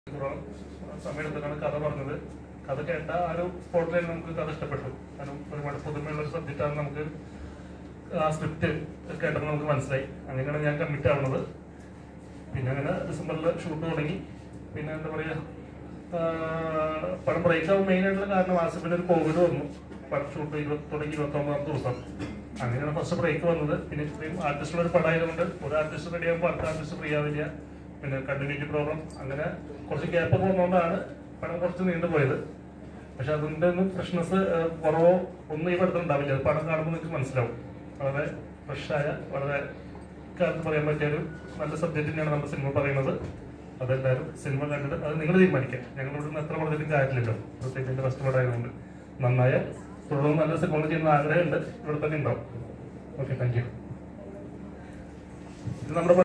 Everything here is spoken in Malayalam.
സമയത്താണ് കഥ പറഞ്ഞത് കഥ കേട്ട ആ ഒരു സ്പോട്ടിൽ തന്നെ നമുക്ക് കഥ ഇഷ്ടപ്പെട്ടു കാരണം ഒരുപാട് പുതുമയുള്ള ഒരു സബ്ജക്റ്റാണ് നമുക്ക് ആ സ്ക്രിപ്റ്റ് കേട്ടപ്പോൾ നമുക്ക് മനസ്സിലായി അങ്ങനെയാണ് ഞാൻ കമ്മിറ്റ് ആവുന്നത് പിന്നെ അങ്ങനെ ഡിസംബറിൽ ഷൂട്ട് തുടങ്ങി പിന്നെ എന്താ പറയുക പടം ബ്രേക്ക് ആവും മെയിൻ ആയിട്ടുള്ള കാരണം ആസിഫിന് ഒരു കോവിഡ് വന്നു പടം ഷൂട്ട് ഇരുപത്തി തുടങ്ങി ഇരുപത്തി ഒമ്പതാം ദിവസം അങ്ങനെയാണ് ഫസ്റ്റ് ബ്രേക്ക് വന്നത് പിന്നെ ഇത്രയും ആർട്ടിസ്റ്റുള്ള ഒരു പടമായതുകൊണ്ട് ഒരു ആർട്ടിസ്റ്റ് റെഡി ആകുമ്പോൾ അടുത്ത ആർട്ടിസ്റ്റ് ഫ്രീ ആവില്ല പിന്നെ കണ്ടിന്യൂറ്റി പ്രോഗ്രാം അങ്ങനെ കുറച്ച് ഗ്യാപ്പ് പോകുന്നതുകൊണ്ടാണ് പടം കുറച്ച് നീണ്ടുപോയത് പക്ഷെ അതിന്റെ ഒന്നും ഫ്രഷ്നെസ് കുറവോ ഒന്നും ഈ പടത്തിൽ ഉണ്ടാവില്ല അത് പടം കാണുമ്പോൾ നിങ്ങൾക്ക് മനസ്സിലാവും വളരെ ഫ്രഷായ വളരെ കാലത്ത് പറയാൻ പറ്റിയ ഒരു നല്ല സബ്ജക്റ്റ് തന്നെയാണ് നമ്മുടെ സിനിമ പറയുന്നത് അതെല്ലാവരും സിനിമ കണ്ടിട്ട് അത് നിങ്ങൾ തീരുമാനിക്കാം ഞങ്ങൾ ഇവിടുന്ന് എത്ര പറഞ്ഞിട്ടും കാര്യമില്ലല്ലോ പ്രത്യേകിച്ച് എൻ്റെ ഫസ്റ്റ് പടമായതുകൊണ്ട് നന്നായ തുടർന്ന് നല്ല സിനിമ ചെയ്യുന്ന ആഗ്രഹമുണ്ട് ഇവിടെ തന്നെ ഉണ്ടാവും ഓക്കെ താങ്ക് യു ഇത് നമ്മുടെ